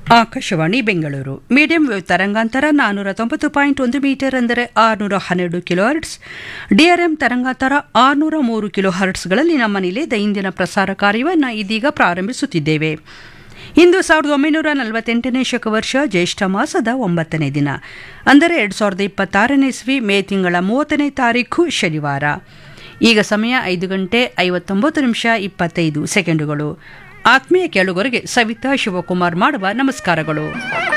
Akashvani Bengaluru medium wave ತರಂಗಾಂತರ ನಾನ್ನೂರ ತೊಂಬತ್ತು ಪಾಯಿಂಟ್ ಒಂದು ಮೀಟರ್ ಅಂದರೆ ಆರುನೂರ ಹನ್ನೆರಡು ಕಿಲೋ ಹರ್ಟ್ಸ್ ಡಿಆರ್ಎಂ ತರಂಗಾಂತರ ಆರುನೂರ ಮೂರು ಕಿಲೋ ಹರ್ಟ್ಸ್ಗಳಲ್ಲಿ ನಮ್ಮ ನಿಲಯದ ಇಂದಿನ ಪ್ರಸಾರ ಕಾರ್ಯವನ್ನು ಇದೀಗ ಪ್ರಾರಂಭಿಸುತ್ತಿದ್ದೇವೆ ಇಂದು ಸಾವಿರದ ಒಂಬೈನೂರ ನಲವತ್ತೆಂಟನೇ ಶಕವರ್ಷ ಜ್ಯೇಷ್ಠ ಮಾಸದ ಒಂಬತ್ತನೇ ದಿನ ಅಂದರೆ ಎರಡು ಸಾವಿರದ ಇಪ್ಪತ್ತಾರನೇ ಇಸ್ವಿ ಮೇ ತಿಂಗಳ ಮೂವತ್ತನೇ ತಾರೀಖು ಶನಿವಾರ ಈಗ ಸಮಯ ಐದು ಗಂಟೆ ಐವತ್ತೊಂಬತ್ತು ನಿಮಿಷ ಇಪ್ಪತ್ತೈದು ಸೆಕೆಂಡುಗಳು ಆತ್ಮೀಯ ಕೇಳುಗರಿಗೆ ಸವಿತಾ ಶಿವಕುಮಾರ್ ಮಾಡುವ ನಮಸ್ಕಾರಗಳು